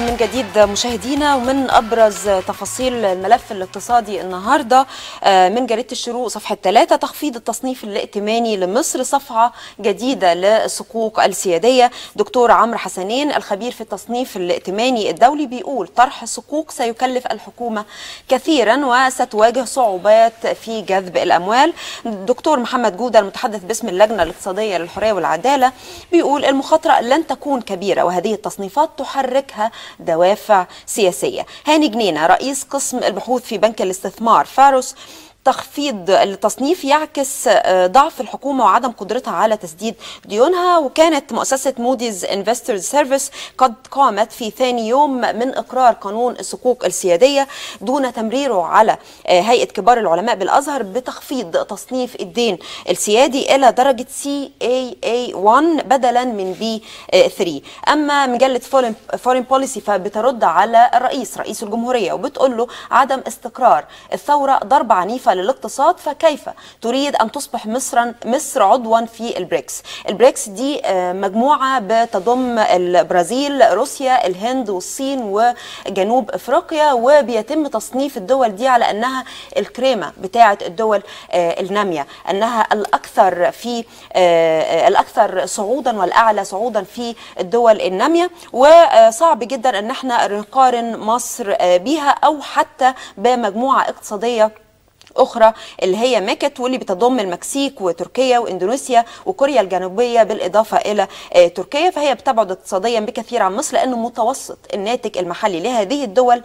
بكم من جديد مشاهدينا ومن ابرز تفاصيل الملف الاقتصادي النهارده من جريده الشروق صفحه 3 تخفيض التصنيف الائتماني لمصر صفعه جديده للصكوك السياديه دكتور عمرو حسنين الخبير في التصنيف الائتماني الدولي بيقول طرح الصكوك سيكلف الحكومه كثيرا وستواجه صعوبات في جذب الاموال دكتور محمد جوده المتحدث باسم اللجنه الاقتصاديه للحريه والعداله بيقول المخاطره لن تكون كبيره وهذه التصنيفات تحركها دوافع سياسية هاني جنينة رئيس قسم البحوث في بنك الاستثمار فاروس تخفيض التصنيف يعكس ضعف الحكومة وعدم قدرتها على تسديد ديونها وكانت مؤسسة موديز انفسترز سيرفيس قد قامت في ثاني يوم من إقرار قانون الصكوك السيادية دون تمريره على هيئة كبار العلماء بالأزهر بتخفيض تصنيف الدين السيادي إلى درجة CAA1 بدلا من B3 أما مجلة فورين بوليسي فبترد على الرئيس رئيس الجمهورية وبتقول له عدم استقرار الثورة ضربة عنيفة للاقتصاد فكيف تريد ان تصبح مصرا مصر عضوا في البريكس البريكس دي مجموعه بتضم البرازيل روسيا الهند والصين وجنوب افريقيا وبيتم تصنيف الدول دي على انها الكريمه بتاعه الدول الناميه انها الاكثر في الاكثر صعودا والاعلى صعودا في الدول الناميه وصعب جدا ان احنا نقارن مصر بيها او حتى بمجموعه اقتصاديه اخرى اللي هي ميكت واللي بتضم المكسيك وتركيا واندونيسيا وكوريا الجنوبيه بالاضافه الى تركيا فهي بتبعد اقتصاديا بكثير عن مصر لانه متوسط الناتج المحلي لهذه الدول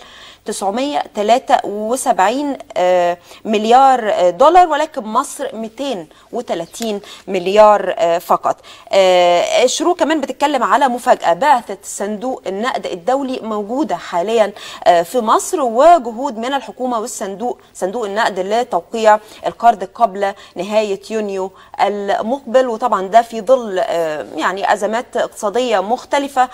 973 مليار دولار ولكن مصر 230 مليار فقط الشروق كمان بتتكلم على مفاجاه بعثه صندوق النقد الدولي موجوده حاليا في مصر وجهود من الحكومه والصندوق صندوق النقد لتوقيع القرض قبل نهايه يونيو المقبل وطبعا ده في ظل يعني ازمات اقتصاديه مختلفه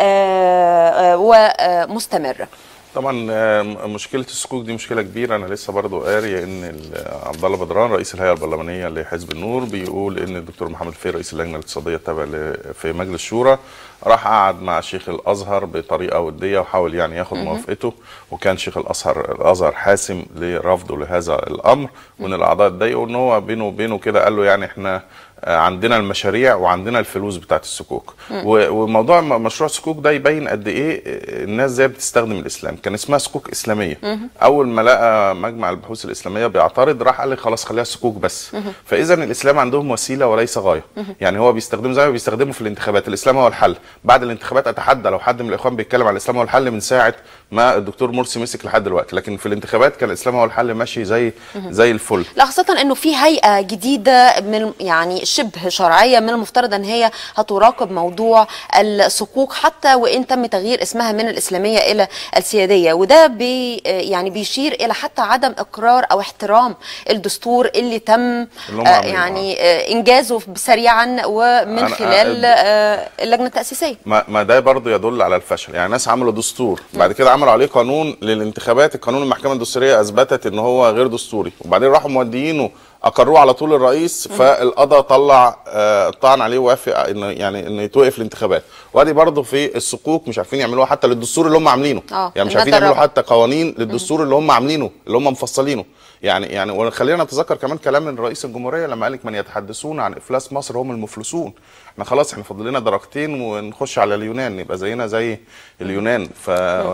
ومستمره طبعا مشكله الصكوك دي مشكله كبيره انا لسه برضو قاري ان عبد الله بدران رئيس الهيئه البرلمانيه لحزب النور بيقول ان الدكتور محمد الفي رئيس اللجنه الاقتصاديه التابع في مجلس الشورى راح قعد مع شيخ الازهر بطريقه وديه وحاول يعني ياخد موافقته وكان شيخ الازهر الازهر حاسم لرفضه لهذا الامر وان الاعضاء اتضايقوا ان هو بينه وبينه كده قال له يعني احنا عندنا المشاريع وعندنا الفلوس بتاعت السكوك وموضوع مشروع السكوك ده يبين قد ايه الناس زي بتستخدم الاسلام كان اسمها سكوك اسلاميه اول ما لقى مجمع البحوث الاسلاميه بيعترض راح قال لي خلاص خليها سكوك بس فاذا الاسلام عندهم وسيله وليس غايه يعني هو بيستخدمه زي ما بيستخدمه في الانتخابات الاسلام هو الحل بعد الانتخابات اتحدى لو حد من الاخوان بيتكلم عن الاسلام هو الحل من ساعه ما الدكتور مرسي مسك لحد دلوقتي لكن في الانتخابات كان الاسلام هو الحل ماشي زي زي الفل لا خاصه انه في هيئه جديده من يعني شبه شرعيه من المفترض ان هي هتراقب موضوع الصكوك حتى وان تم تغيير اسمها من الاسلاميه الى السياديه وده بي يعني بيشير الى حتى عدم اقرار او احترام الدستور اللي تم آه يعني آه انجازه سريعا ومن خلال آه اللجنه التاسيسيه ما, ما ده برضه يدل على الفشل يعني ناس عملوا دستور بعد كده عملوا عليه قانون للانتخابات القانون المحكمه الدستوريه اثبتت ان هو غير دستوري وبعدين راحوا موديينه اقروه على طول الرئيس فالقضاء طلع آه طعن عليه وافق ان يعني ان يتوقف الانتخابات وادي برضه في الصكوك مش عارفين يعملوها حتى للدستور اللي هم عاملينه يعني مش عارفين يعملوا حتى قوانين للدستور اللي هم عاملينه اللي هم مفصلينه يعني يعني وخلينا نتذكر كمان كلام من رئيس الجمهوريه لما قال لك من يتحدثون عن افلاس مصر هم المفلسون احنا خلاص احنا فاضل لنا درجتين ونخش على اليونان نبقى زينا زي اليونان ف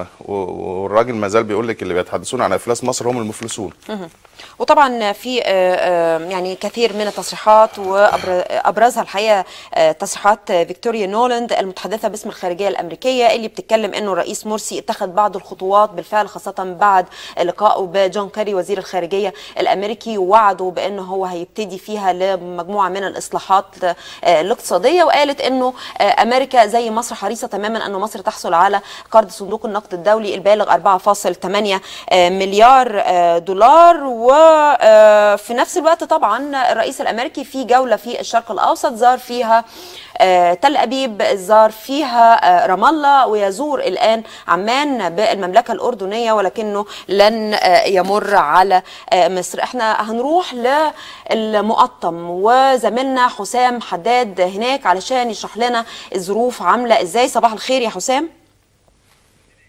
والراجل ما زال بيقول لك اللي بيتحدثون عن افلاس مصر هم المفلسون وطبعا في يعني كثير من التصريحات وابرزها الحقيقه تصريحات فيكتوريا نولاند المتحدثه باسم الخارجيه الامريكيه اللي بتتكلم انه الرئيس مرسي اتخذ بعض الخطوات بالفعل خاصه بعد لقائه بجون كاري وزير الخارجيه الامريكي ووعده بانه هو هيبتدي فيها لمجموعه من الاصلاحات الاقتصاديه وقالت انه امريكا زي مصر حريصه تماما ان مصر تحصل على قرض صندوق النقد الدولي البالغ 4.8 مليار دولار وفي نفس الوقت طبعا الرئيس الامريكي في جوله في الشرق الاوسط زار فيها تل ابيب زار فيها رام الله ويزور الان عمان بالمملكه الاردنيه ولكنه لن يمر على مصر احنا هنروح للمقطم وزميلنا حسام حداد هناك علشان يشرح لنا الظروف عامله ازاي صباح الخير يا حسام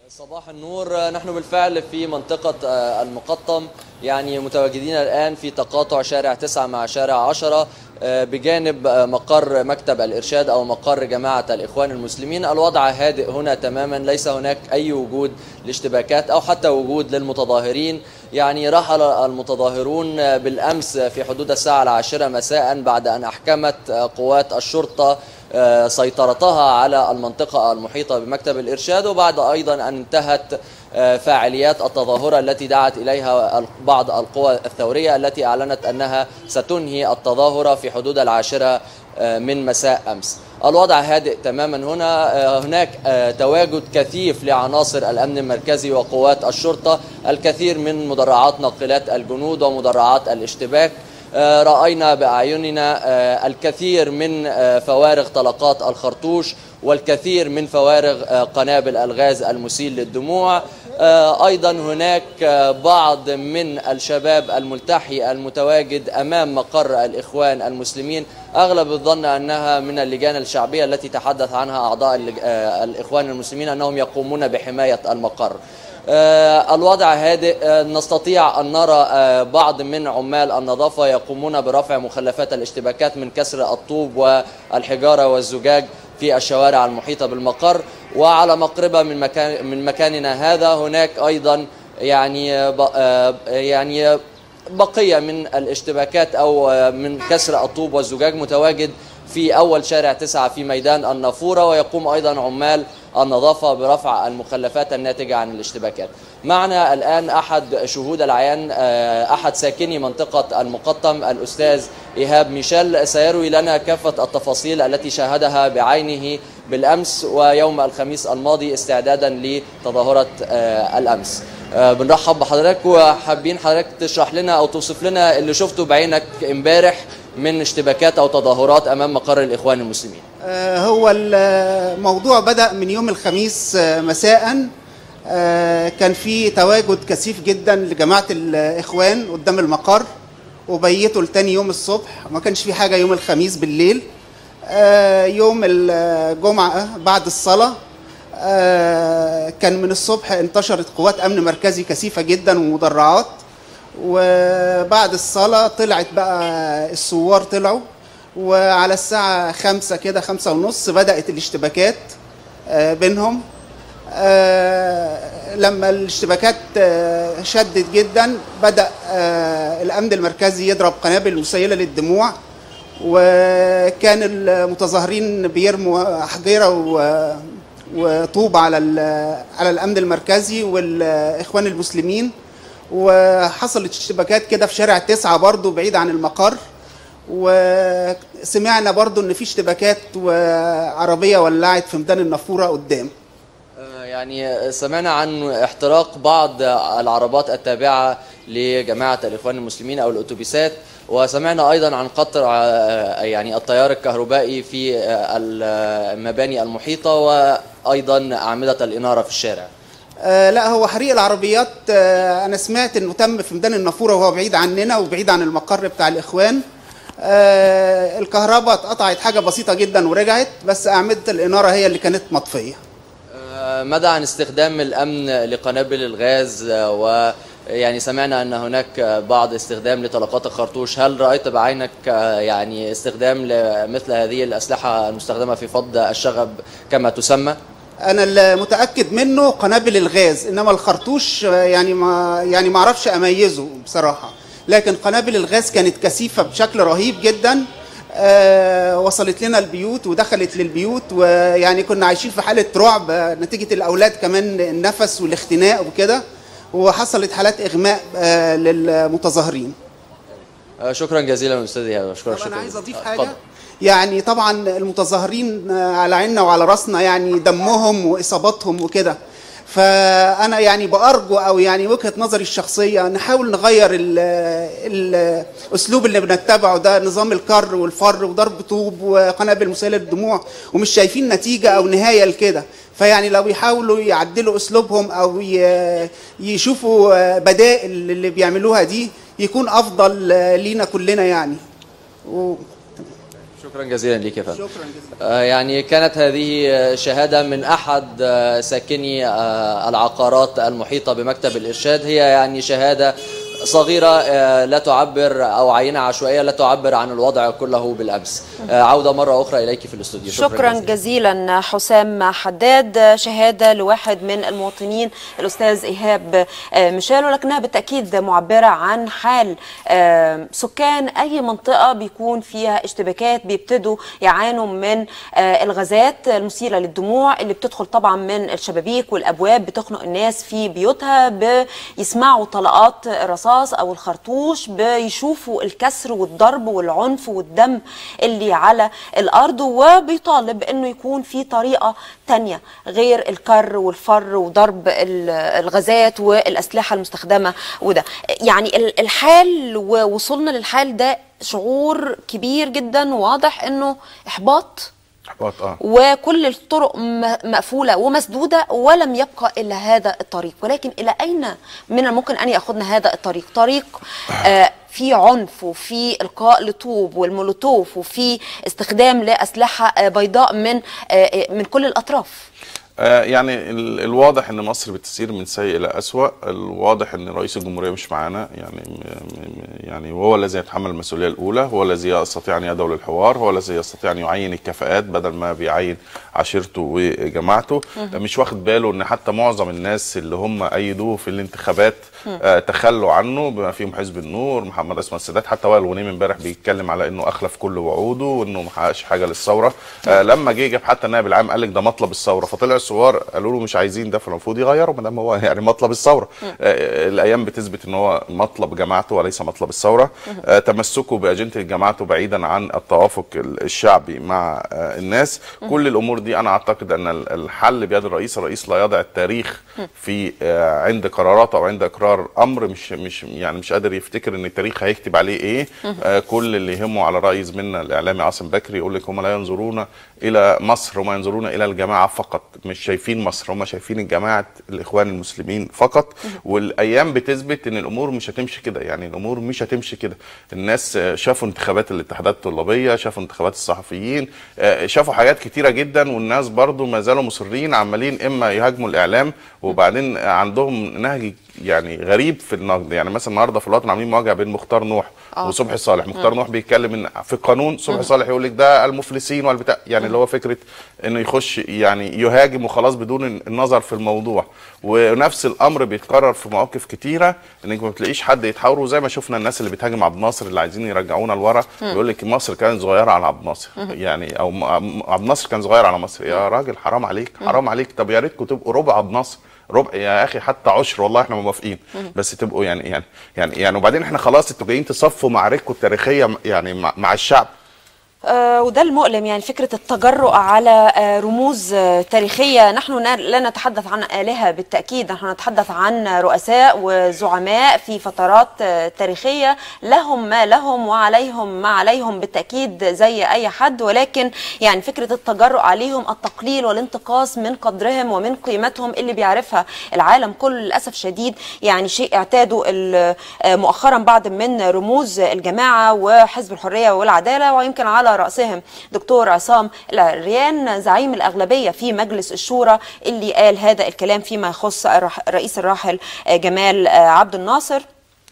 صباح النور نحن بالفعل في منطقة المقطم يعني متواجدين الآن في تقاطع شارع 9 مع شارع 10 بجانب مقر مكتب الإرشاد أو مقر جماعة الإخوان المسلمين الوضع هادئ هنا تماما ليس هناك أي وجود لاشتباكات أو حتى وجود للمتظاهرين يعني رحل المتظاهرون بالأمس في حدود الساعة العاشرة مساء بعد أن أحكمت قوات الشرطة سيطرتها على المنطقة المحيطة بمكتب الإرشاد وبعد أيضا أن انتهت فاعليات التظاهرة التي دعت إليها بعض القوى الثورية التي أعلنت أنها ستنهي التظاهرة في حدود العاشرة من مساء أمس الوضع هادئ تماما هنا هناك تواجد كثيف لعناصر الأمن المركزي وقوات الشرطة الكثير من مدرعات ناقلات الجنود ومدرعات الاشتباك رأينا بأعيننا الكثير من فوارغ طلقات الخرطوش والكثير من فوارغ قنابل الغاز المسيل للدموع أيضا هناك بعض من الشباب الملتحي المتواجد أمام مقر الإخوان المسلمين أغلب الظن أنها من اللجان الشعبية التي تحدث عنها أعضاء الإخوان المسلمين أنهم يقومون بحماية المقر الوضع هادئ نستطيع أن نرى بعض من عمال النظافة يقومون برفع مخلفات الاشتباكات من كسر الطوب والحجارة والزجاج في الشوارع المحيطة بالمقر وعلى مقربة من مكان من مكاننا هذا هناك أيضا يعني يعني بقية من الاشتباكات أو من كسر الطوب والزجاج متواجد في أول شارع تسعة في ميدان النافورة ويقوم أيضا عمال النظافة برفع المخلفات الناتجة عن الاشتباكات معنا الآن أحد شهود العيان أحد ساكني منطقة المقطم الأستاذ إيهاب ميشيل سيروي لنا كافة التفاصيل التي شاهدها بعينه بالأمس ويوم الخميس الماضي استعدادا لتظاهرة الأمس بنرحب بحضرتك وحابين حضرتك تشرح لنا أو توصف لنا اللي شفته بعينك امبارح من اشتباكات أو تظاهرات أمام مقر الإخوان المسلمين هو الموضوع بدأ من يوم الخميس مساء كان في تواجد كثيف جدا لجماعة الإخوان قدام المقر وبيتوا لتاني يوم الصبح ما كانش في حاجة يوم الخميس بالليل يوم الجمعة بعد الصلاة كان من الصبح انتشرت قوات أمن مركزي كثيفة جدا ومدرعات وبعد الصلاة طلعت بقى الثوار طلعوا وعلى الساعة خمسة كده خمسة ونص بدأت الاشتباكات بينهم لما الاشتباكات شدت جدا بدأ الأمن المركزي يضرب قنابل مسيلة للدموع وكان المتظاهرين بيرموا أحجيرة وطوب على على الأمن المركزي والإخوان المسلمين وحصلت اشتباكات كده في شارع تسعة برضو بعيد عن المقر وسمعنا برضو ان في اشتباكات وعربية ولعت في ميدان النافورة قدام يعني سمعنا عن احتراق بعض العربات التابعة لجماعة الإخوان المسلمين أو الأتوبيسات وسمعنا أيضا عن قطر يعني التيار الكهربائي في المباني المحيطة وأيضا أعمدة الإنارة في الشارع آه لا هو حريق العربيات آه انا سمعت انه تم في ميدان النافوره وهو بعيد عننا وبعيد عن المقر بتاع الاخوان آه الكهرباء اتقطعت حاجه بسيطه جدا ورجعت بس اعمده الاناره هي اللي كانت مطفيه ماذا عن استخدام الامن لقنابل الغاز و يعني سمعنا ان هناك بعض استخدام لطلقات الخرطوش هل رايت بعينك يعني استخدام لمثل هذه الاسلحه المستخدمه في فض الشغب كما تسمى انا المتاكد منه قنابل الغاز انما الخرطوش يعني ما يعني ما اعرفش اميزه بصراحه لكن قنابل الغاز كانت كثيفه بشكل رهيب جدا آه وصلت لنا البيوت ودخلت للبيوت ويعني كنا عايشين في حاله رعب نتيجه الاولاد كمان النفس والاختناق وكده وحصلت حالات اغماء آه للمتظاهرين شكرا جزيلا استاذ ايهاب شكرا شكرا انا عايز اضيف حاجه يعني طبعا المتظاهرين على عيننا وعلى راسنا يعني دمهم واصاباتهم وكده فانا يعني بارجو او يعني وجهه نظري الشخصيه نحاول نغير الاسلوب اللي بنتبعه ده نظام الكر والفر وضرب طوب وقنابل مسيله للدموع ومش شايفين نتيجه او نهايه لكده فيعني لو يحاولوا يعدلوا اسلوبهم او يشوفوا بدائل اللي بيعملوها دي يكون افضل لينا كلنا يعني و... شكرا جزيلا لك يا فندم شكرا جزيلا آه، يعني كانت هذه آه، شهادة من أحد آه، ساكني آه، العقارات المحيطة بمكتب الإرشاد هي يعني شهادة صغيرة آه، لا تعبر أو عينة عشوائية لا تعبر عن الوضع كله بالأمس آه، عودة مرة أخرى إليك في الاستوديو شكرا جزيلا حسام حداد شهاده لواحد من المواطنين الاستاذ ايهاب آه، ميشيل ولكنها بالتاكيد معبره عن حال آه، سكان اي منطقه بيكون فيها اشتباكات بيبتدوا يعانوا من آه، الغازات المثيره للدموع اللي بتدخل طبعا من الشبابيك والابواب بتخنق الناس في بيوتها بيسمعوا طلقات الرصاص او الخرطوش بيشوفوا الكسر والضرب والعنف والدم اللي على الارض وبيطالب انه يكون في طريقه تانية غير الكر والفر وضرب ال- الغازات والاسلحه المستخدمه وده يعني ال- الحال ووصلنا للحال ده شعور كبير جدا واضح انه احباط احباط اه وكل الطرق م- مقفولة ومسدودة ولم يبقى إلا هذا الطريق ولكن إلى أين من الممكن أن يأخذنا هذا الطريق طريق آه في عنف وفي إلقاء لطوب والمولوتوف وفي استخدام لأسلحة آه بيضاء من آه من كل الأطراف آه، يعني ال- الواضح ان مصر بتسير من سيء الى اسوأ الواضح ان رئيس الجمهوريه مش معانا يعني م- م- يعني وهو الذي يتحمل المسؤوليه الاولى هو الذي يستطيع ان يدعو للحوار هو الذي يستطيع ان يعين الكفاءات بدل ما بيعين عشيرته وجماعته مش واخد باله ان حتى معظم الناس اللي هم ايدوه في الانتخابات آه تخلوا عنه بما فيهم حزب النور محمد اسماء السادات حتى وائل غنيم امبارح بيتكلم على انه اخلف كل وعوده وانه ما حققش حاجه للثوره آه لما جه جاب حتى النائب العام قال لك ده مطلب الثوره فطلع الثوار قالوا له مش عايزين ده فالمفروض يغيروا ما دام هو يعني مطلب الثوره آه الايام بتثبت ان هو مطلب جماعته وليس مطلب الثوره آه تمسكه باجنده جماعته بعيدا عن التوافق ال- الشعبي مع آه الناس كل الامور دي انا اعتقد ان ال- الحل بيد الرئيس الرئيس لا يضع التاريخ في آه عند قراراته او عند اقرار امر مش مش يعني مش قادر يفتكر ان التاريخ هيكتب عليه ايه آه كل اللي يهمه على راي زميلنا الاعلامي عاصم بكري يقول لك هم لا ينظرون الى مصر هم ينظرون الى الجماعه فقط مش شايفين مصر هم شايفين الجماعه الاخوان المسلمين فقط والايام بتثبت ان الامور مش هتمشي كده يعني الامور مش هتمشي كده الناس آه، شافوا انتخابات الاتحادات الطلابيه شافوا انتخابات الصحفيين آه، شافوا حاجات كتيره جدا والناس برضو ما زالوا مصرين عمالين اما يهاجموا الاعلام وبعدين عندهم نهج يعني غريب في النقد يعني مثلا النهارده في الوطن عاملين مواجهه بين مختار نوح آه. وصبحي صالح مختار نوح بيتكلم ان في القانون صبحي صالح يقول لك ده المفلسين والبتاع يعني اللي هو فكره انه يخش يعني يهاجم وخلاص بدون النظر في الموضوع ونفس الامر بيتكرر في مواقف كتيره انك ما بتلاقيش حد يتحاوروا زي ما شفنا الناس اللي بتهاجم عبد الناصر اللي عايزين يرجعونا لورا يقول لك مصر كانت صغيره على عبد الناصر يعني او م- عبد الناصر كان صغير على مصر يا راجل حرام عليك حرام عليك طب يا ريتكم تبقوا ربع عبد الناصر ربع يا اخي حتى عشر والله احنا موافقين بس تبقوا يعني يعني يعني يعني وبعدين احنا خلاص انتوا جايين تصفوا معركتكم التاريخيه م- يعني مع, مع الشعب آه، وده المؤلم يعني فكرة التجرؤ على آه، رموز آه، تاريخية نحن نا- لا نتحدث عن آلهة بالتأكيد نحن نتحدث عن رؤساء وزعماء في فترات آه، تاريخية لهم ما لهم وعليهم ما عليهم بالتأكيد زي أي حد ولكن يعني فكرة التجرؤ عليهم التقليل والانتقاص من قدرهم ومن قيمتهم اللي بيعرفها العالم كله للأسف شديد يعني شيء اعتادوا ال- آه، مؤخرا بعض من رموز الجماعة وحزب الحرية والعدالة ويمكن على رأسهم دكتور عصام العريان زعيم الأغلبية في مجلس الشورى اللي قال هذا الكلام فيما يخص الرح- الرئيس الراحل آه، جمال آه، عبد الناصر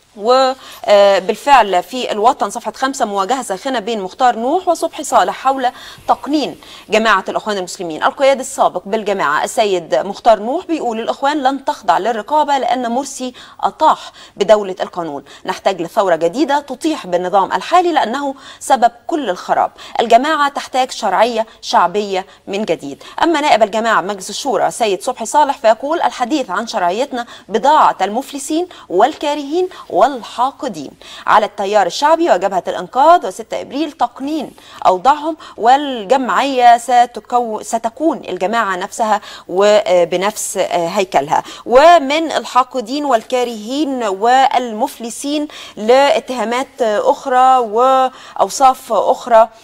وبالفعل في الوطن صفحة خمسة مواجهة ساخنة بين مختار نوح وصبحي صالح حول تقنين جماعة الأخوان المسلمين القيادي السابق بالجماعة السيد مختار نوح بيقول الأخوان لن تخضع للرقابة لأن مرسي أطاح بدولة القانون نحتاج لثورة جديدة تطيح بالنظام الحالي لأنه سبب كل الخراب الجماعة تحتاج شرعية شعبية من جديد أما نائب الجماعة بمجلس الشورى سيد صبحي صالح فيقول الحديث عن شرعيتنا بضاعة المفلسين والكارهين والحاقدين على التيار الشعبي وجبهة الإنقاذ و6 إبريل تقنين أوضاعهم والجمعية ستكو ستكون الجماعة نفسها وبنفس هيكلها ومن الحاقدين والكارهين والمفلسين لاتهامات أخرى وأوصاف أخرى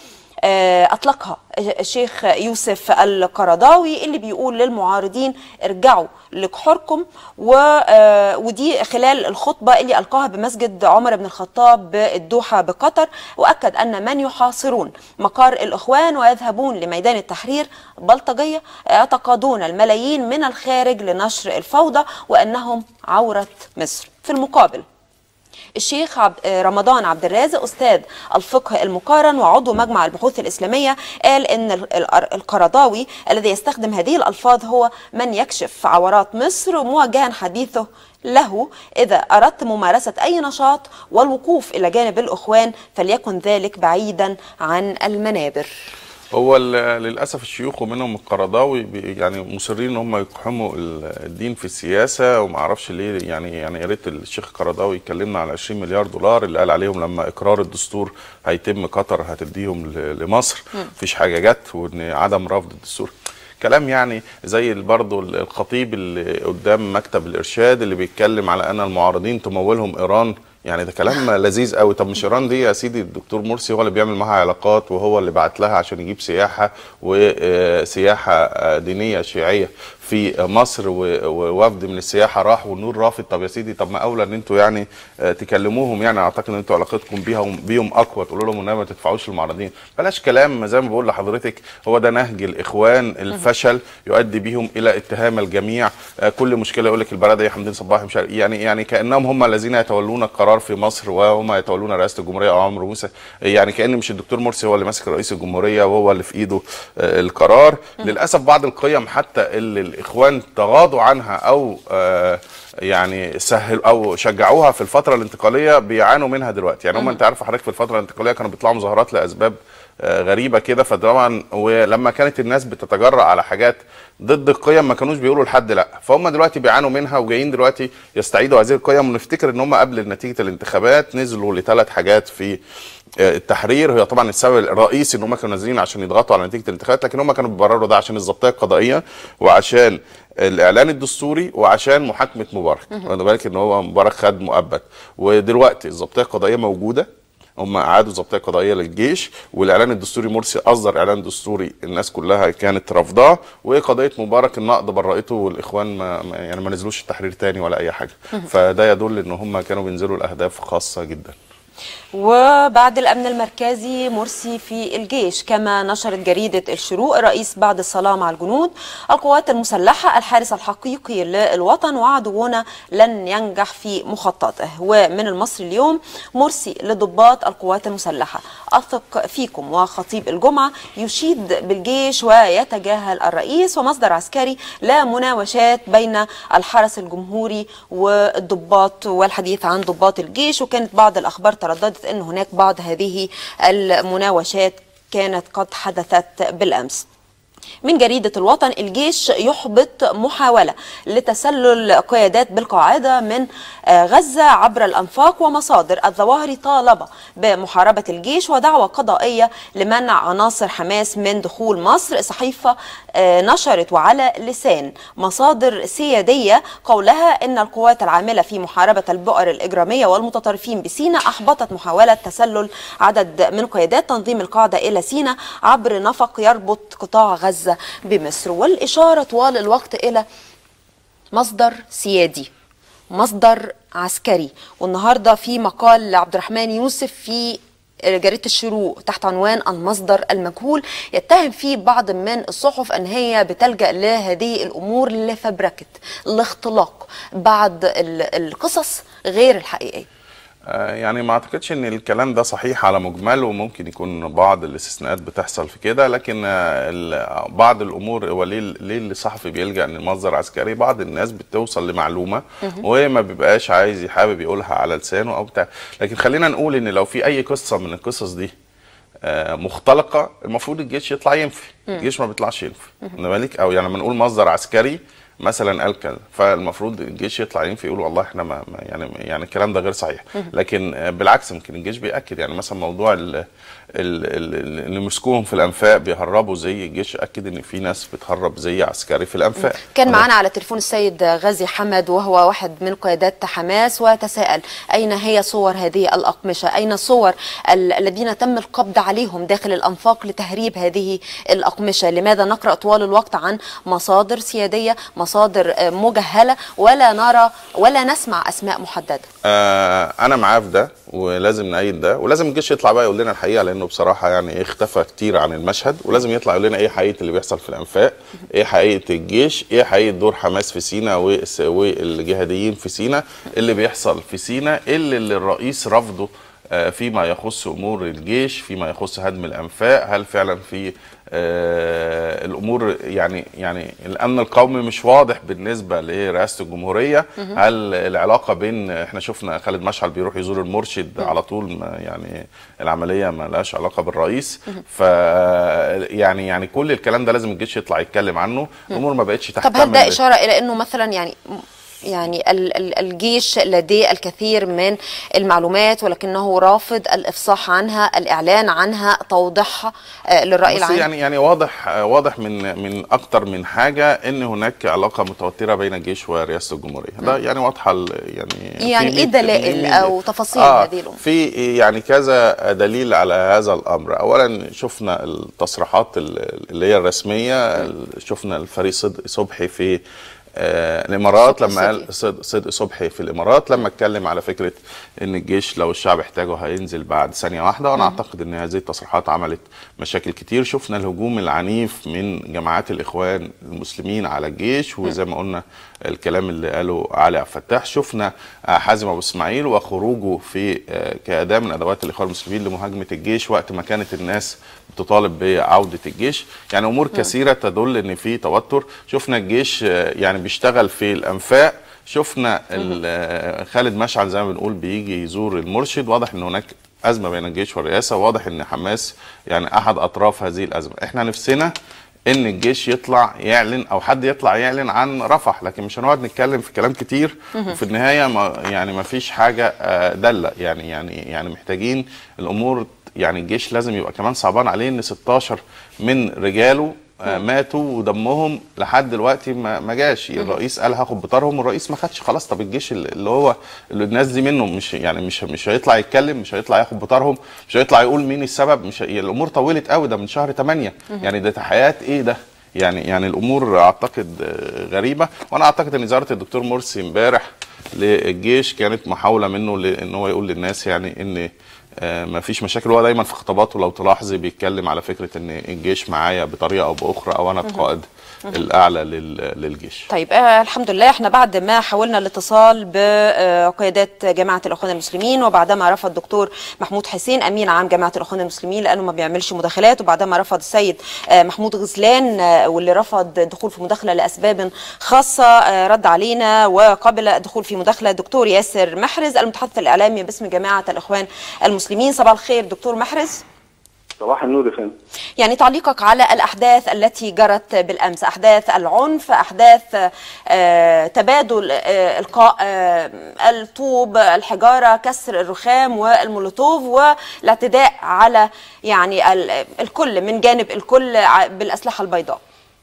آه، أطلقها الشيخ يوسف القرضاوي اللي بيقول للمعارضين ارجعوا لجحوركم و- آه، ودي خلال الخطبة اللي ألقاها بمسجد عمر بن الخطاب بالدوحة بقطر وأكد أن من يحاصرون مقر الإخوان ويذهبون لميدان التحرير بلطجية يتقاضون الملايين من الخارج لنشر الفوضى وأنهم عورة مصر في المقابل الشيخ عب... آه، رمضان عبد الرازق استاذ الفقه المقارن وعضو مجمع البحوث الاسلاميه قال ان ال- ال- القرضاوي الذي يستخدم هذه الالفاظ هو من يكشف عورات مصر موجها حديثه له اذا اردت ممارسه اي نشاط والوقوف الى جانب الاخوان فليكن ذلك بعيدا عن المنابر هو ال- للاسف الشيوخ ومنهم القرضاوي بي- يعني مصرين ان هم يقحموا ال- الدين في السياسه وما اعرفش ليه يعني يعني يا ريت الشيخ القرضاوي يكلمنا على 20 مليار دولار اللي قال عليهم لما اقرار الدستور هيتم قطر هتديهم ل- لمصر مفيش حاجه جت وان عدم رفض الدستور كلام يعني زي برضه الخطيب اللي قدام مكتب الارشاد اللي بيتكلم على ان المعارضين تمولهم ايران يعني ده كلام لذيذ قوي طب مش ايران دي يا سيدي الدكتور مرسي هو اللي بيعمل معاها علاقات وهو اللي بعت لها عشان يجيب سياحه وسياحه دينيه شيعيه في مصر و- ووفد من السياحه راح والنور رافض طب يا سيدي طب ما اولى ان انتوا يعني آه، تكلموهم يعني اعتقد ان انتوا علاقتكم بيهم بيهم اقوى تقولوا لهم انما ما تدفعوش المعارضين بلاش كلام زي ما بقول لحضرتك هو ده نهج الاخوان الفشل يؤدي بيهم الى اتهام الجميع آه، كل مشكله يقول لك البلديه حمدين صباحي مش عارف- يعني يعني كانهم هم الذين يتولون القرار في مصر وهم يتولون رئاسه الجمهوريه او عمرو موسى يعني كان مش الدكتور مرسي هو اللي ماسك رئيس الجمهوريه وهو اللي في ايده آه، القرار للاسف بعض القيم حتى اللي الاخوان تغاضوا عنها او آه، يعني سهل او شجعوها في الفتره الانتقاليه بيعانوا منها دلوقتي يعني هم انت عارف حضرتك في الفتره الانتقاليه كانوا بيطلعوا مظاهرات لاسباب آه، غريبه كده فطبعا ولما كانت الناس بتتجرأ على حاجات ضد القيم ما كانوش بيقولوا لحد لا فهم دلوقتي بيعانوا منها وجايين دلوقتي يستعيدوا هذه القيم ونفتكر ان هم قبل نتيجه الانتخابات نزلوا لثلاث حاجات في آه، التحرير هي طبعا السبب الرئيسي ان هم كانوا نازلين عشان يضغطوا على نتيجه الانتخابات لكن هم كانوا بيبرروا ده عشان الضبطيه القضائيه وعشان الاعلان الدستوري وعشان محاكمه مبارك خد بالك ان هو مبارك خد مؤبد ودلوقتي الضبطيه القضائيه موجوده هم اعادوا ضبطيه قضائيه للجيش والاعلان الدستوري مرسي اصدر اعلان دستوري الناس كلها كانت رافضاه وقضيه مبارك النقض برأته والاخوان ما ما- يعني ما نزلوش التحرير تاني ولا اي حاجه فده يدل ان هم كانوا بينزلوا لاهداف خاصه جدا وبعد الأمن المركزي مرسي في الجيش كما نشرت جريدة الشروق الرئيس بعد الصلاة مع الجنود القوات المسلحة الحارس الحقيقي للوطن وعدونا لن ينجح في مخططه ومن المصري اليوم مرسي لضباط القوات المسلحة أثق فيكم وخطيب الجمعة يشيد بالجيش ويتجاهل الرئيس ومصدر عسكري لا مناوشات بين الحرس الجمهوري والضباط والحديث عن ضباط الجيش وكانت بعض الأخبار ترددت أن هناك بعض هذه المناوشات كانت قد حدثت بالأمس من جريدة الوطن الجيش يحبط محاولة لتسلل قيادات بالقاعدة من آه، غزة عبر الأنفاق ومصادر الظواهر طالبة بمحاربة الجيش ودعوة قضائية لمنع عناصر حماس من دخول مصر صحيفة آه، نشرت وعلى لسان مصادر سيادية قولها أن القوات العاملة في محاربة البؤر الإجرامية والمتطرفين بسيناء أحبطت محاولة تسلل عدد من قيادات تنظيم القاعدة إلى سيناء عبر نفق يربط قطاع غزة بمصر والإشارة طوال الوقت إلى مصدر سيادي مصدر عسكري والنهارده في مقال لعبد الرحمن يوسف في جريدة الشروق تحت عنوان المصدر المجهول يتهم فيه بعض من الصحف ان هي بتلجأ لهذه الامور لفبركة الاختلاق بعض ال- القصص غير الحقيقية آه، يعني ما اعتقدش ان الكلام ده صحيح على مجمله وممكن يكون بعض الاستثناءات بتحصل في كده لكن آه، ال- بعض الامور هو ليه ليه الصحفي بيلجا للمصدر عسكري بعض الناس بتوصل لمعلومه وما بيبقاش عايز حابب يقولها على لسانه او بتاع لكن خلينا نقول ان لو في اي قصه من القصص دي آه، مختلقه المفروض الجيش يطلع ينفي الجيش ما بيطلعش ينفي انما ليك او يعني لما نقول مصدر عسكري مثلا قال كذا فالمفروض الجيش يطلع ينفي يقول والله احنا ما ما- يعني يعني الكلام ده غير صحيح لكن آه، بالعكس يمكن الجيش بياكد يعني مثلا موضوع ال- ال- ال- اللي مسكوهم في الانفاق بيهربوا زي الجيش اكد ان في ناس بتهرب زي عسكري في الانفاق كان معنا على التليفون السيد غازي حمد وهو واحد من قيادات حماس وتساءل أين هي صور هذه الأقمشة أين صور ال- الذين تم القبض عليهم داخل الأنفاق لتهريب هذه الأقمشة لماذا نقرأ طوال الوقت عن مصادر سيادية مصادر آه، مجهلة ولا نرى ولا نسمع أسماء محددة آه انا معاه في ده ولازم نأيد ده ولازم الجيش يطلع بقى يقول لنا الحقيقه لانه بصراحه يعني اختفى كتير عن المشهد ولازم يطلع يقول لنا ايه حقيقه اللي بيحصل في الانفاق ايه حقيقه الجيش ايه حقيقه دور حماس في سينا والس- والجهاديين في سينا اللي بيحصل في سينا اللي, اللي الرئيس رفضه آه، فيما يخص امور الجيش فيما يخص هدم الانفاق هل فعلا في آه، الامور يعني يعني الامن القومي مش واضح بالنسبه لرئاسه الجمهوريه هل العلاقه بين احنا شفنا خالد مشعل بيروح يزور المرشد على طول ما يعني العمليه ما لهاش علاقه بالرئيس ف يعني يعني كل الكلام ده لازم الجيش يطلع يتكلم عنه الامور ما بقتش تحت طب هل ده إشارة إلى أنه مثلا يعني يعني ال- ال- الجيش لديه الكثير من المعلومات ولكنه رافض الإفصاح عنها الإعلان عنها توضيحها آه، للرأي بس العام يعني يعني واضح واضح من من اكتر من حاجه ان هناك علاقه متوتره بين الجيش ورئاسه الجمهوريه ده يعني واضحه ال- يعني يعني في إيه ميت- دلائل ميت- أو تفاصيل آه هذه الأمور؟ في يعني كذا دليل على هذا الامر اولا شفنا التصريحات ال- اللي هي الرسميه ال- شفنا الفريق صدق صبحي في آه الامارات صدق لما قال صبحي. صدق, صدق صبحي في الامارات لما اتكلم على فكره ان الجيش لو الشعب احتاجه هينزل بعد ثانيه واحده وانا اعتقد ان هذه التصريحات عملت مشاكل كتير شفنا الهجوم العنيف من جماعات الاخوان المسلمين على الجيش وزي ما قلنا الكلام اللي قاله علي عبد الفتاح شفنا آه، حازم ابو اسماعيل وخروجه في آه، كاداه من ادوات الاخوان المسلمين لمهاجمه الجيش وقت ما كانت الناس بتطالب بعوده الجيش يعني امور كثيره تدل ان في توتر شفنا الجيش آه، يعني بيشتغل في الانفاق شفنا ال- آه، خالد مشعل زي ما بنقول بيجي يزور المرشد واضح ان هناك ازمه بين الجيش والرئاسه واضح ان حماس يعني احد اطراف هذه الازمه احنا نفسنا ان الجيش يطلع يعلن او حد يطلع يعلن عن رفح لكن مش هنقعد نتكلم في كلام كتير وفي النهايه ما يعني ما فيش حاجه آه، داله يعني يعني يعني محتاجين الامور يعني الجيش لازم يبقى كمان صعبان عليه ان 16 من رجاله آه، ماتوا ودمهم لحد دلوقتي ما ما جاش الرئيس قال هاخد بطارهم والرئيس ما خدش خلاص طب الجيش اللي هو اللي الناس دي منه مش يعني مش مش هيطلع يتكلم مش هيطلع ياخد بطارهم مش هيطلع يقول مين السبب مش هي... الامور طولت قوي ده من شهر 8 يعني ده تحقيقات ايه ده يعني يعني الامور اعتقد آه، غريبه وانا اعتقد ان زياره الدكتور مرسي امبارح للجيش كانت محاوله منه لان هو يقول للناس يعني ان آه، ما فيش مشاكل هو دايما في خطاباته لو تلاحظي بيتكلم على فكره ان الجيش معايا بطريقه او باخرى او انا القائد الاعلى لل- للجيش طيب آه الحمد لله احنا بعد ما حاولنا الاتصال بقيادات جماعه الاخوان المسلمين وبعدما رفض الدكتور محمود حسين امين عام جماعه الاخوان المسلمين لانه ما بيعملش مداخلات وبعدما رفض السيد آه محمود غزلان آه واللي رفض الدخول في مداخله لاسباب خاصه آه رد علينا وقبل الدخول في مداخله الدكتور ياسر محرز المتحدث الاعلامي باسم جماعه الاخوان المسلمين صباح الخير دكتور محرز صباح النور يا فندم يعني تعليقك على الأحداث التي جرت بالأمس أحداث العنف أحداث آه، تبادل آه، إلقاء آه، الطوب الحجارة كسر الرخام والمولوتوف والاعتداء على يعني ال- الكل من جانب الكل ع- بالأسلحة البيضاء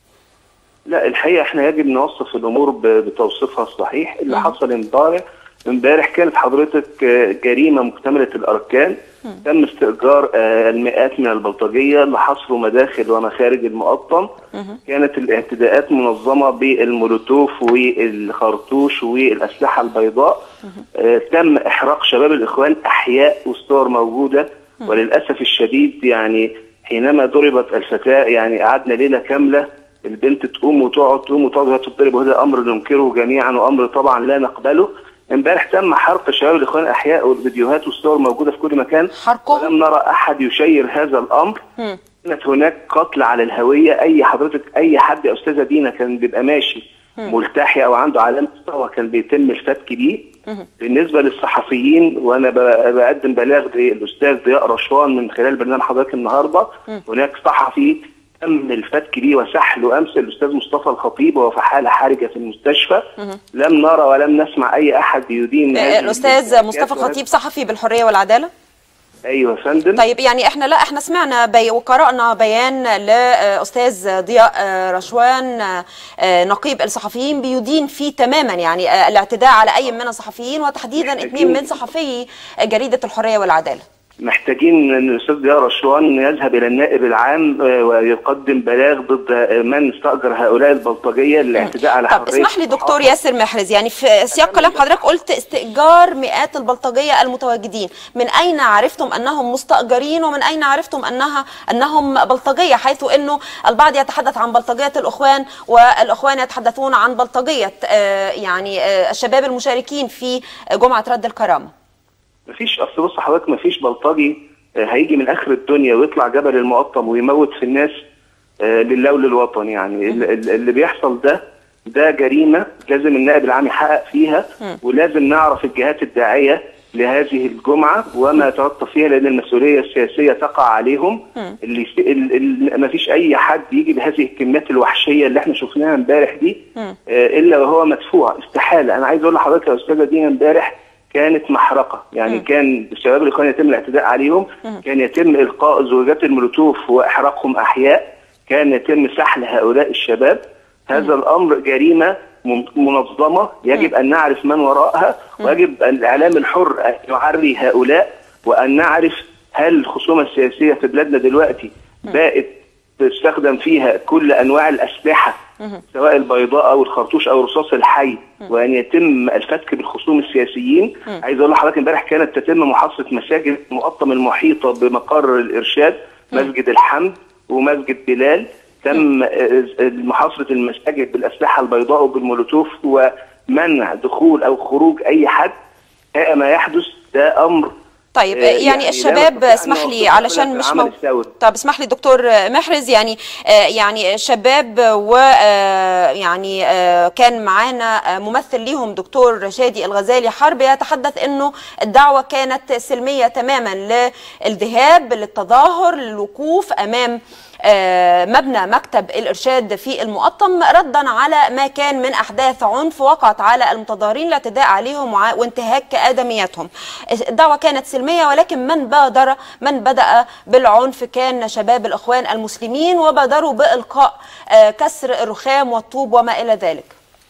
لا الحقيقه احنا يجب نوصف الامور ب- بتوصيفها الصحيح اللي حصل امبارح امبارح كانت حضرتك آه، جريمه مكتمله الاركان تم استئجار آه، المئات من البلطجيه لحصر مداخل ومخارج المقطم كانت الاعتداءات منظمه بالمولوتوف والخرطوش والاسلحه البيضاء آه، تم احراق شباب الاخوان احياء والصور موجوده وللاسف الشديد يعني حينما ضربت الفتاه يعني قعدنا ليله كامله البنت تقوم وتقعد تقوم وتقعد وهي تضرب وهذا امر ننكره جميعا وامر طبعا لا نقبله امبارح تم حرق شباب الاخوان الاحياء والفيديوهات والصور موجوده في كل مكان حرقهم؟ ولم نرى احد يشير هذا الامر كانت هناك قتل على الهويه اي حضرتك اي حد يا استاذه دينا كان بيبقى ماشي ملتحي او عنده علامه مستوى كان بيتم الفتك بيه بالنسبه للصحفيين وانا ب- بقدم بلاغ للاستاذ ضياء رشوان من خلال برنامج حضرتك النهارده هناك صحفي تم الفتك بيه وسحله امس الاستاذ مصطفى الخطيب وهو في حاله حرجه في المستشفى لم نرى ولم نسمع اي احد يدين هذه الاستاذ الحركات مصطفى وهذا- الخطيب صحفي بالحريه والعداله ايوه يا فندم طيب يعني احنا لا احنا سمعنا بي وقرانا بيان لاستاذ ضياء آه، رشوان آه، آه، نقيب الصحفيين بيدين فيه تماما يعني آه، الاعتداء على اي من الصحفيين وتحديدا اثنين من صحفي جريده الحريه والعداله محتاجين ان الاستاذ ضياء رشوان يذهب الى النائب العام آه، ويقدم بلاغ ضد آه، من استاجر هؤلاء البلطجيه للاعتداء على طب حريه اسمح لي دكتور الصحافة. ياسر محرز يعني في سياق كلام حضرتك قلت استئجار مئات البلطجيه المتواجدين من اين عرفتم انهم مستاجرين ومن اين عرفتم انها انهم بلطجيه حيث انه البعض يتحدث عن بلطجيه الاخوان والاخوان يتحدثون عن بلطجيه آه، يعني آه، الشباب المشاركين في جمعه رد الكرامه مفيش اصل بص حضرتك مفيش بلطجي آه، هيجي من اخر الدنيا ويطلع جبل المقطم ويموت في الناس آه، لله وللوطن يعني ال- ال- اللي بيحصل ده ده جريمه لازم النائب العام يحقق فيها ولازم نعرف الجهات الداعيه لهذه الجمعه وما يترتب فيها لان المسؤوليه السياسيه تقع عليهم اللي يس- ال- ال- مفيش اي حد يجي بهذه الكميات الوحشيه اللي احنا شفناها امبارح دي آه، الا وهو مدفوع استحاله انا عايز اقول لحضرتك يا استاذه دينا امبارح كانت محرقه يعني كان الشباب اللي كان يتم الاعتداء عليهم كان يتم القاء زوجات المولوتوف واحراقهم احياء كان يتم سحل هؤلاء الشباب هذا الامر جريمه من- منظمه يجب ان نعرف من وراءها ويجب أن الاعلام الحر ان يعري هؤلاء وان نعرف هل الخصومه السياسيه في بلادنا دلوقتي بقت تستخدم فيها كل انواع الاسلحه سواء البيضاء او الخرطوش او الرصاص الحي وان يتم الفتك بالخصوم السياسيين عايز اقول لحضرتك امبارح كانت تتم محاصره مساجد المقطم المحيطه بمقر الارشاد مسجد الحمد ومسجد بلال تم آه، محاصره المساجد بالاسلحه البيضاء وبالمولوتوف ومنع دخول او خروج اي حد ها ما يحدث ده امر طيب آه، يعني, يعني لا الشباب نستطيع أن اسمح لي نوصفه علشان بلا مش العمل مو... الثوري. طب اسمح لي دكتور محرز يعني آه، يعني شباب و آه، يعني آه، كان معانا آه، ممثل ليهم دكتور شادي الغزالي حرب يتحدث انه الدعوه كانت سلميه تماما للذهاب للتظاهر للوقوف امام آه، مبنى مكتب الارشاد في المقطم ردا على ما كان من احداث عنف وقعت على المتظاهرين الاعتداء عليهم وع- وانتهاك ادمياتهم. الدعوه كانت سلميه ولكن من بادر من بدا بالعنف كان شباب الاخوان المسلمين وبادروا بالقاء آه، كسر الرخام والطوب وما الى ذلك.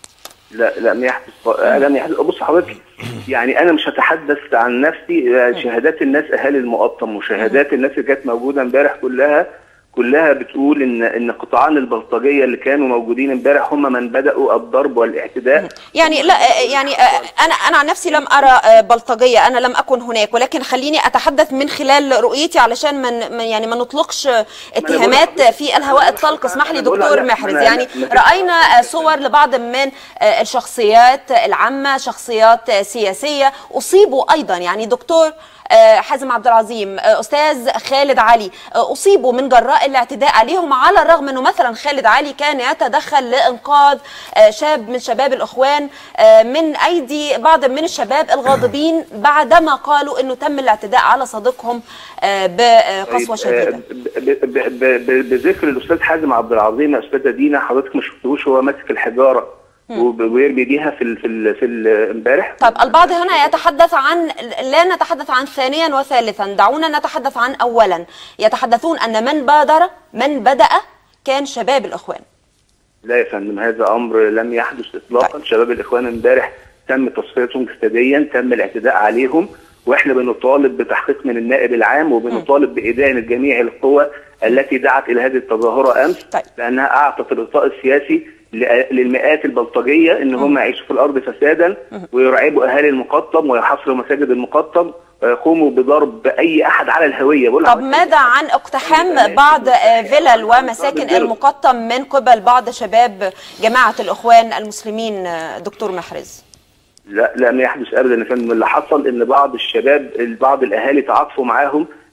لا لم يحدث لم يحدث بص حضرتك يعني انا مش هتحدث عن نفسي آه، شهادات الناس اهالي المقطم وشهادات الناس اللي كانت موجوده امبارح كلها كلها بتقول ان ان قطاعان البلطجيه اللي كانوا موجودين امبارح هم من بداوا الضرب والاعتداء يعني لا آه، يعني آه، انا انا عن نفسي لم ارى آه، بلطجيه انا لم اكن هناك ولكن خليني اتحدث من خلال رؤيتي علشان من من- يعني ما نطلقش آه، اتهامات لحضرتك- في الهواء الطلق اسمح لي أنا بقول دكتور لا، محرز ما أنا- يعني ما- راينا آه، صور لبعض من آه، الشخصيات العامه شخصيات آه، سياسيه اصيبوا ايضا يعني دكتور آه، حازم عبد العظيم آه، استاذ خالد علي آه، اصيبوا من جراء الاعتداء عليهم على الرغم انه مثلا خالد علي كان يتدخل لانقاذ آه، شاب من شباب الاخوان آه، من ايدي بعض من الشباب الغاضبين بعدما قالوا انه تم الاعتداء على صديقهم آه، بقسوه طيب، آه، شديده ب- ب- ب- ب- بذكر الاستاذ حازم عبد العظيم يا استاذه دينا حضرتك ما شفتوش هو ماسك الحجاره وب- ويرمي بيها في ال في ال في ال- امبارح طب البعض هنا يتحدث عن لا نتحدث عن ثانيا وثالثا دعونا نتحدث عن اولا يتحدثون ان من بادر من بدأ كان شباب الاخوان لا يا فندم هذا امر لم يحدث اطلاقا طيب. شباب الاخوان امبارح تم تصفيتهم جسديا تم الاعتداء عليهم واحنا بنطالب بتحقيق من النائب العام وبنطالب بادانه جميع القوى التي دعت الى هذه التظاهره امس طيب. لانها اعطت الغطاء السياسي ل- للمئات البلطجيه ان هم يعيشوا في الارض فسادا ويرعبوا اهالي المقطم ويحاصروا مساجد المقطم ويقوموا بضرب اي احد على الهويه بقول طب لحضرتك ماذا عن اقتحام بعض آه، فلل ومساكن المقطم من قبل بعض شباب جماعه الاخوان المسلمين آه، دكتور محرز لا لم يحدث ابدا يا فندم اللي حصل ان بعض الشباب بعض الاهالي تعاطفوا معاهم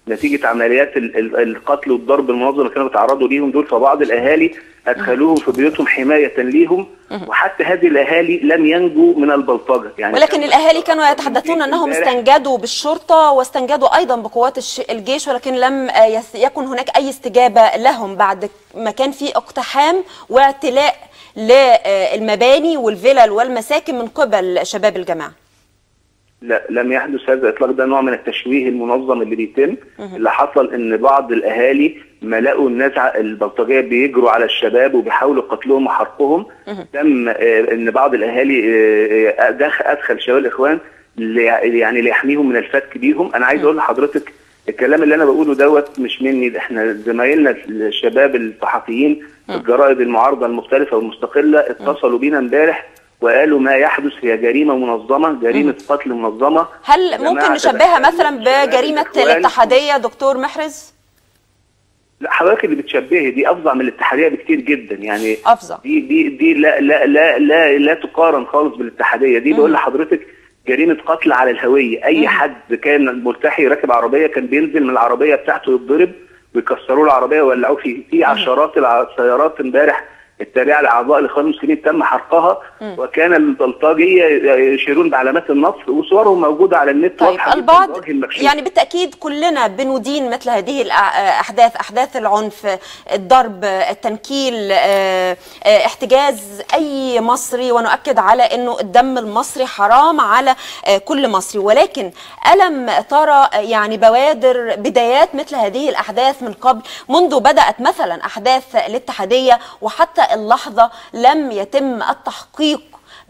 نتيجه عمليات ال- ال- القتل والضرب المنظم اللي كانوا بيتعرضوا ليهم دول فبعض الاهالي ادخلوهم في بيوتهم حمايه ليهم وحتى هذه الاهالي لم ينجوا من البلطجه يعني ولكن كان- الاهالي كانوا يتحدثون انهم امبارح استنجدوا بالشرطه واستنجدوا ايضا بقوات الش- الجيش ولكن لم آه، يس- يكن هناك اي استجابه لهم بعد ما كان في اقتحام واعتلاء للمباني والفلل والمساكن من قبل شباب الجماعه لا لم يحدث هذا الاطلاق ده نوع من التشويه المنظم اللي بيتم اللي حصل ان بعض الاهالي ما لقوا الناس ع- البلطجيه بيجروا على الشباب وبيحاولوا قتلهم وحرقهم تم آه، ان بعض الاهالي آه، آه، دخل ادخل شباب الاخوان لي- يعني ليحميهم من الفتك بيهم انا عايز اقول لحضرتك الكلام اللي انا بقوله دوت مش مني ده احنا زمايلنا الشباب الصحفيين في الجرائد المعارضه المختلفه والمستقله اتصلوا بينا امبارح وقالوا ما يحدث هي جريمه منظمه جريمه قتل منظمه هل يا ممكن جماعة نشبهها ده مثلا شباب بجريمه الإخوان. الاتحاديه دكتور محرز لا حضرتك اللي بتشبهي دي افظع من الاتحاديه بكتير جدا يعني افظع دي دي دي لا لا لا لا, لا تقارن خالص بالاتحاديه دي بقول لحضرتك جريمه قتل على الهويه اي حد كان ملتحي راكب عربيه كان بينزل من العربيه بتاعته يتضرب ويكسروا له العربيه ويولعوه فيه في عشرات الع- السيارات امبارح التابعه لاعضاء الاخوان المسلمين تم حرقها وكان البلطجيه يشيرون بعلامات النصر وصورهم موجوده على النت طيب واضحة جداً البعض بوجه المكشوف. يعني بالتاكيد كلنا بندين مثل هذه الاحداث احداث العنف الضرب التنكيل آه، آه، احتجاز اي مصري ونؤكد على انه الدم المصري حرام على آه، كل مصري ولكن الم ترى يعني بوادر بدايات مثل هذه الاحداث من قبل منذ بدات مثلا احداث الاتحاديه وحتى اللحظه لم يتم التحقيق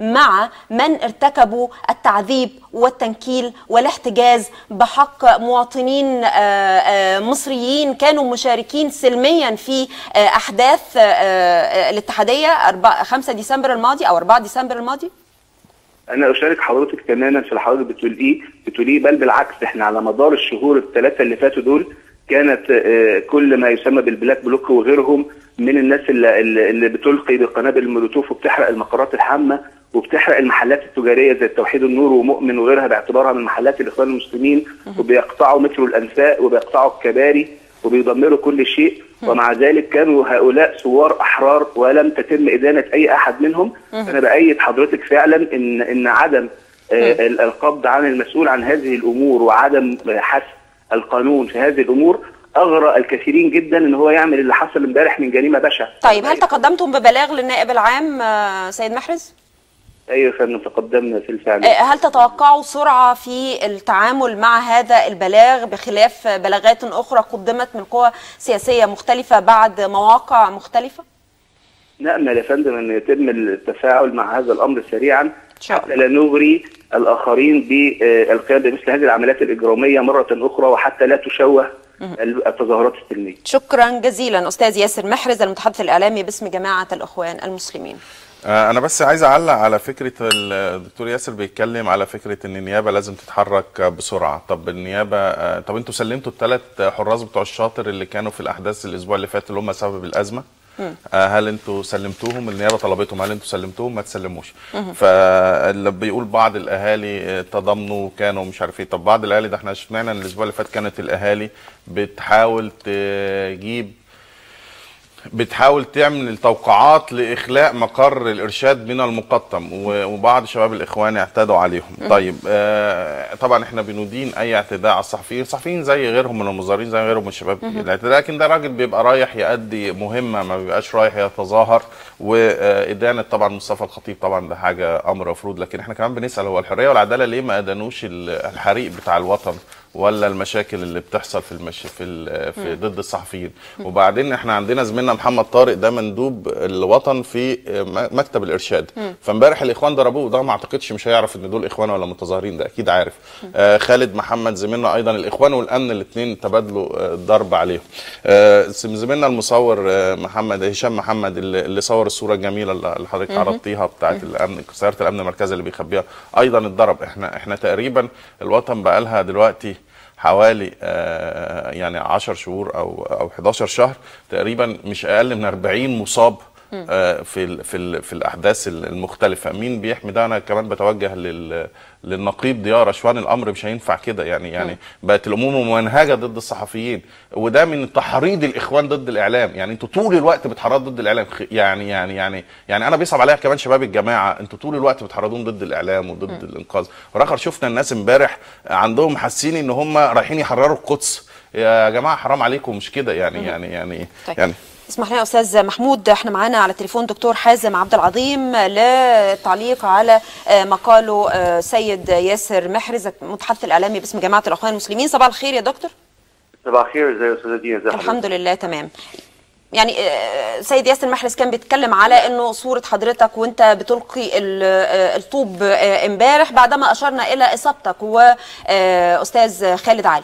مع من ارتكبوا التعذيب والتنكيل والاحتجاز بحق مواطنين آه، آه، مصريين كانوا مشاركين سلميا في آه، احداث آه، آه، الاتحاديه 5 ديسمبر الماضي او 4 ديسمبر الماضي انا اشارك حضرتك تماما في اللي حضرتك بتقوليه بتقوليه بل بالعكس احنا على مدار الشهور الثلاثه اللي فاتوا دول كانت آه، كل ما يسمى بالبلاك بلوك وغيرهم من الناس اللي, اللي اللي بتلقي بقنابل المولوتوف وبتحرق المقرات الحامه وبتحرق المحلات التجاريه زي التوحيد النور ومؤمن وغيرها باعتبارها من محلات الاخوان المسلمين وبيقطعوا مترو الانفاق وبيقطعوا الكباري وبيدمروا كل شيء ومع ذلك كانوا هؤلاء ثوار احرار ولم تتم ادانه اي احد منهم انا بايد حضرتك فعلا ان ان عدم آه، ال- القبض عن المسؤول عن هذه الامور وعدم آه، حث القانون في هذه الامور اغرى الكثيرين جدا ان هو يعمل اللي حصل امبارح من جريمه بشعه طيب هل تقدمتم ببلاغ للنائب العام آه، سيد محرز؟ ايوه يا فندم تقدمنا في الفعل آه، هل تتوقعوا سرعة في التعامل مع هذا البلاغ بخلاف بلاغات أخرى قدمت من قوى سياسية مختلفة بعد مواقع مختلفة؟ نامل يا فندم ان يتم التفاعل مع هذا الامر سريعا شاء حتى لا نغري الاخرين بالقيام بمثل هذه العمليات الاجراميه مره اخرى وحتى لا تشوه التظاهرات السلميه شكرا جزيلا أستاذ ياسر محرز المتحدث الإعلامي باسم جماعة الإخوان المسلمين آه، انا بس عايز اعلق على فكره الدكتور ياسر بيتكلم على فكره ان النيابه لازم تتحرك بسرعه طب النيابه آه، طب انتوا سلمتوا الثلاث حراس بتوع الشاطر اللي كانوا في الاحداث الاسبوع اللي فات اللي هم سبب الازمه آه، هل انتوا سلمتوهم النيابه طلبتهم هل انتوا سلمتوهم ما تسلموش فاللي بيقول بعض الاهالي آه، تضامنوا كانوا مش عارف ايه طب بعض الاهالي ده احنا سمعنا ان الاسبوع اللي فات كانت الاهالي بتحاول تجيب بتحاول تعمل توقعات لاخلاء مقر الارشاد من المقطم و- وبعض شباب الاخوان اعتدوا عليهم طيب آه طبعا احنا بندين اي اعتداء على الصحفيين الصحفيين زي غيرهم من المظاهرين زي غيرهم من الشباب الاعتداء لكن ده راجل بيبقى رايح يؤدي مهمه ما بيبقاش رايح يتظاهر وادانه طبعا مصطفى الخطيب طبعا ده حاجه امر مفروض لكن احنا كمان بنسال هو الحريه والعداله ليه ما ادانوش ال- الحريق بتاع الوطن ولا المشاكل اللي بتحصل في المش في, ال... في ضد الصحفيين وبعدين احنا عندنا زميلنا محمد طارق ده مندوب الوطن في م- مكتب الارشاد فامبارح الاخوان ضربوه وده ما اعتقدش مش هيعرف ان دول اخوان ولا متظاهرين ده اكيد عارف آه خالد محمد زميلنا ايضا الاخوان والامن الاثنين تبادلوا آه الضرب عليهم آه زميلنا المصور آه محمد هشام محمد اللي, اللي صور الصوره الجميله اللي حضرتك عرضتيها بتاعت الامن سياره الامن المركزي اللي بيخبيها ايضا اتضرب احنا احنا تقريبا الوطن بقى لها دلوقتي حوالي آه، يعني 10 شهور او او 11 شهر تقريبا مش اقل من 40 مصاب آه، في ال في ال في الاحداث المختلفه مين بيحمي ده انا كمان بتوجه لل للنقيب ضياء رشوان الامر مش هينفع كده يعني يعني بقت الامور ممنهجه ضد الصحفيين وده من تحريض الاخوان ضد الاعلام يعني انتوا طول الوقت بتحرضوا ضد الاعلام خ- يعني يعني يعني يعني انا بيصعب عليا كمان شباب الجماعه انتوا طول الوقت بتحرضون ضد الاعلام وضد الانقاذ والاخر شفنا الناس امبارح عندهم حاسين ان هم رايحين يحرروا القدس يا جماعه حرام عليكم مش كده يعني يعني يعني طيب. يعني اسمح لنا يا استاذ محمود احنا معانا على التليفون دكتور حازم عبد العظيم للتعليق على آه، مقاله آه، سيد ياسر محرز المتحدث الاعلامي باسم جماعه الاخوان المسلمين صباح الخير يا دكتور صباح الخير ازي يا استاذه دينا ازي حضرتك؟ الحمد لله تمام يعني آه، سيد ياسر محرز كان بيتكلم على انه صوره حضرتك وانت بتلقي ال- آه، الطوب آه، امبارح بعدما اشرنا الى اصابتك واستاذ خالد علي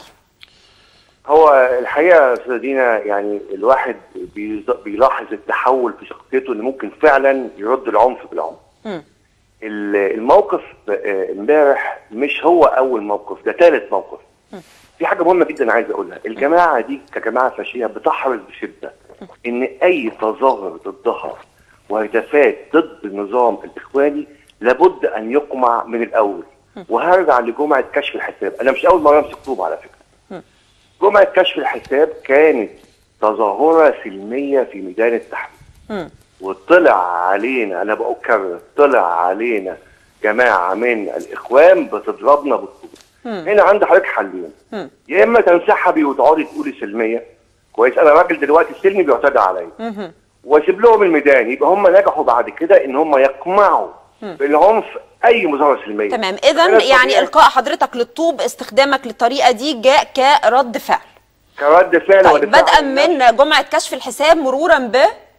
هو الحقيقه يا استاذه دينا يعني الواحد بيز- بيلاحظ التحول في شخصيته اللي ممكن فعلا يرد العنف بالعنف. مم. ال- الموقف آه، امبارح مش هو اول موقف ده ثالث موقف. في حاجه مهمه جدا عايز اقولها، الجماعه دي كجماعه فاشيه بتحرص بشده ان اي تظاهر ضدها وهتافات ضد النظام الاخواني لابد ان يقمع من الاول. وهرجع لجمعه كشف الحساب، انا مش اول مره امسك طوب على فكره. جمعة كشف الحساب كانت تظاهرة سلمية في ميدان التحرير مم. وطلع علينا أنا بأكرر طلع علينا جماعة من الإخوان بتضربنا بالطوب هنا عند حضرتك حلين مم. يا إما تنسحبي وتقعدي تقولي سلمية كويس أنا راجل دلوقتي سلمي بيعتدى عليا مهم. واسيب لهم الميدان يبقى هم نجحوا بعد كده ان هم يقمعوا بالعنف اي مظاهره سلميه تمام اذا أنا يعني طبيعي القاء حضرتك للطوب استخدامك للطريقه دي جاء كرد فعل كرد فعل طيب ودفاع بدءا عن النفس. من جمعه كشف الحساب مرورا ب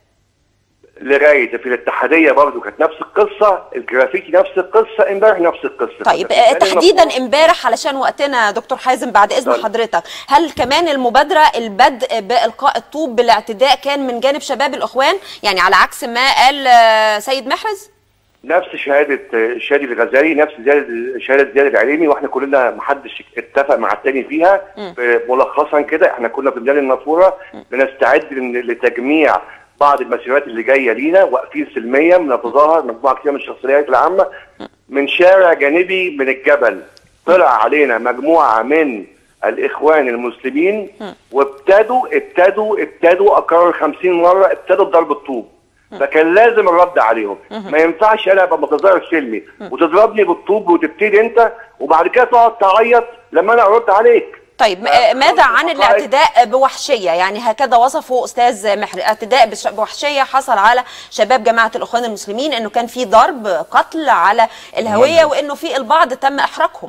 لغايه في الاتحاديه برضه كانت نفس القصه الجرافيتي نفس القصه امبارح نفس القصه طيب فده آه، بالتالي تحديدا المفروض- امبارح علشان وقتنا دكتور حازم بعد اذن اتفضل. حضرتك هل كمان المبادره البدء بالقاء الطوب بالاعتداء كان من جانب شباب الاخوان يعني على عكس ما قال آه، سيد محرز نفس شهاده آه، شادي الغزالي نفس زياده شهاده زياد العليمي واحنا كلنا محدش اتفق مع التاني فيها آه، ملخصا كده احنا كنا في ميدان النافوره بنستعد لن- لتجميع بعض المسيرات اللي جايه لينا واقفين سلميا بنتظاهر مجموعه كتير من الشخصيات العامه من شارع جانبي من الجبل طلع علينا مجموعه من الاخوان المسلمين وابتدوا ابتدوا ابتدوا اكرر 50 مره ابتدوا بضرب الطوب فكان لازم الرد عليهم ما ينفعش انا ابقى متظاهر سلمي وتضربني بالطوب وتبتدي انت وبعد كده تقعد تعيط لما انا ارد عليك طيب آه، آه، ماذا خلص عن الحقائق. الاعتداء بوحشيه يعني هكذا وصفه استاذ محرز اعتداء بش- بوحشيه حصل على شباب جماعه الاخوان المسلمين انه كان في ضرب قتل على الهويه وانه في البعض تم احراقهم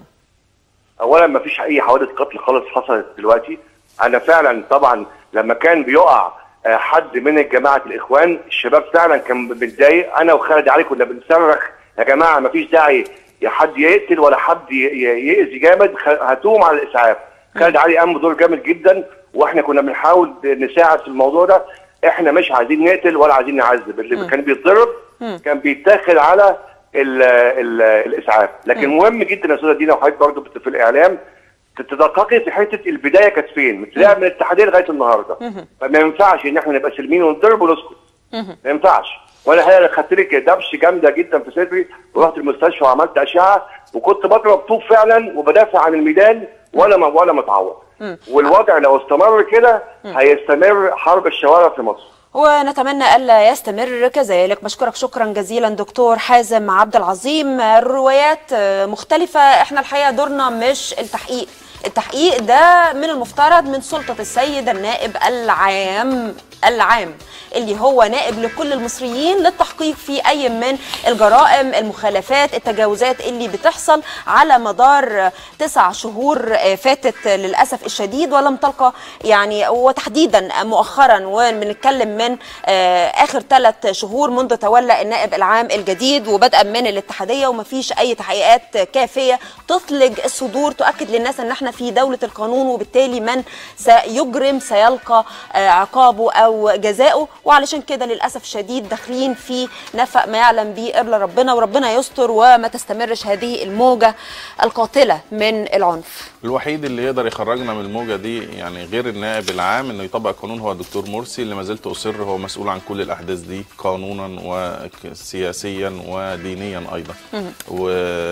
اولا ما فيش اي حوادث قتل خالص حصلت دلوقتي انا فعلا طبعا لما كان بيقع آه، حد من جماعه الاخوان الشباب فعلا كان متضايق انا وخالد علي كنا بنصرخ يا جماعه ما فيش داعي يا حد يقتل ولا حد ي- ي- يأذي جامد خ- هاتوهم على الاسعاف خالد علي قام بدور جامد جدا واحنا كنا بنحاول نساعد في الموضوع ده احنا مش عايزين نقتل ولا عايزين نعذب اللي كان بيتضرب كان بيتاخد على ال ال الاسعاف لكن مهم جدا يا استاذه دينا وحضرتك برضه بت- في الاعلام تتدققي في حته البدايه كانت فين؟ بتلاقيها من الاتحاديه لغايه النهارده فما ينفعش ان احنا نبقى سلمين ونضرب ونسكت ما ينفعش وانا الحقيقه خدت لك دبش جامده جدا في صدري ورحت المستشفى وعملت اشعه وكنت بضرب طوب فعلا وبدافع عن الميدان ولا ما ولا متعور والوضع لو استمر كده هيستمر حرب الشوارع في مصر ونتمنى الا يستمر كذلك بشكرك شكرا جزيلا دكتور حازم عبد العظيم الروايات مختلفه احنا الحقيقه دورنا مش التحقيق التحقيق ده من المفترض من سلطة السيد النائب العام العام اللي هو نائب لكل المصريين للتحقيق في أي من الجرائم المخالفات التجاوزات اللي بتحصل على مدار تسع شهور فاتت للأسف الشديد ولم تلقى يعني وتحديدا مؤخرا وبنتكلم من آخر ثلاث شهور منذ تولى النائب العام الجديد وبدءا من الاتحادية ومفيش أي تحقيقات كافية تثلج الصدور تؤكد للناس أن احنا في دولة القانون وبالتالي من سيجرم سيلقى عقابه أو او جزائه وعلشان كده للاسف الشديد داخلين في نفق ما يعلم به الا ربنا وربنا يستر وما تستمرش هذه الموجه القاتله من العنف الوحيد اللي يقدر يخرجنا من الموجه دي يعني غير النائب العام انه يطبق القانون هو الدكتور مرسي اللي ما زلت اصر هو مسؤول عن كل الاحداث دي قانونا وسياسيا ودينيا ايضا و...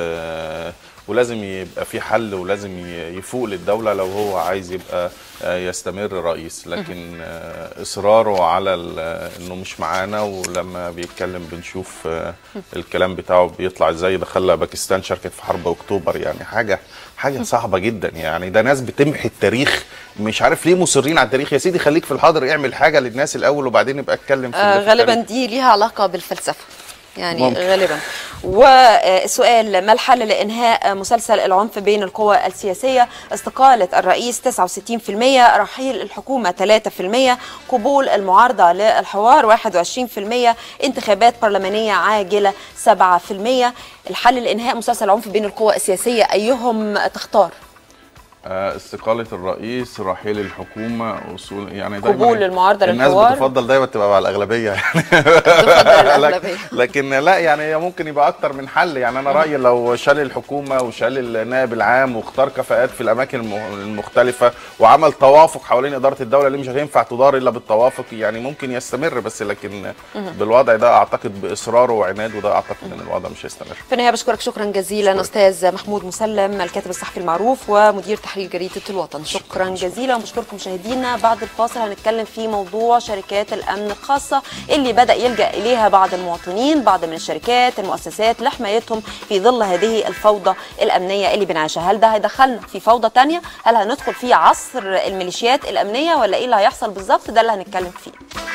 ولازم يبقى في حل ولازم ي- يفوق للدوله لو هو عايز يبقى آه، يستمر رئيس لكن آه، اصراره على ال- انه مش معانا ولما بيتكلم بنشوف آه، الكلام بتاعه بيطلع ازاي ده خلى باكستان شاركت في حرب اكتوبر يعني حاجه حاجه صعبه جدا يعني ده ناس بتمحي التاريخ مش عارف ليه مصرين على التاريخ يا سيدي خليك في الحاضر اعمل حاجه للناس الاول وبعدين يبقى اتكلم في آه اللي في غالبا التاريخ. دي ليها علاقه بالفلسفه يعني ممكن. غالبا والسؤال ما الحل لانهاء مسلسل العنف بين القوى السياسيه استقاله الرئيس 69% رحيل الحكومه 3% قبول المعارضه للحوار 21% انتخابات برلمانيه عاجله 7% الحل لانهاء مسلسل العنف بين القوى السياسيه ايهم تختار آه، استقالة الرئيس رحيل الحكومة أصول يعني دايما قبول المعارضة الناس للحوار. بتفضل دايما تبقى مع الأغلبية يعني تفضل الأغلبية. لكن لا يعني هي ممكن يبقى أكتر من حل يعني أنا رأيي لو شال الحكومة وشال النائب العام واختار كفاءات في الأماكن الم- المختلفة وعمل توافق حوالين إدارة الدولة اللي مش هتنفع تدار إلا بالتوافق يعني ممكن يستمر بس لكن بالوضع ده أعتقد بإصراره وعناده ده أعتقد إن الوضع مش هيستمر في النهايه بشكرك شكرا جزيلا شكراً. استاذ محمود مسلم الكاتب الصحفي المعروف ومدير تحرير جريده الوطن شكرا جزيلا وبشكركم مشاهدينا بعد الفاصل هنتكلم في موضوع شركات الامن الخاصه اللي بدا يلجا اليها بعض المواطنين بعض من الشركات المؤسسات لحمايتهم في ظل هذه الفوضى الامنيه اللي بنعيشها هل ده هيدخلنا في فوضى تانية هل هندخل في عصر الميليشيات الامنيه ولا ايه اللي هيحصل بالظبط ده اللي هنتكلم فيه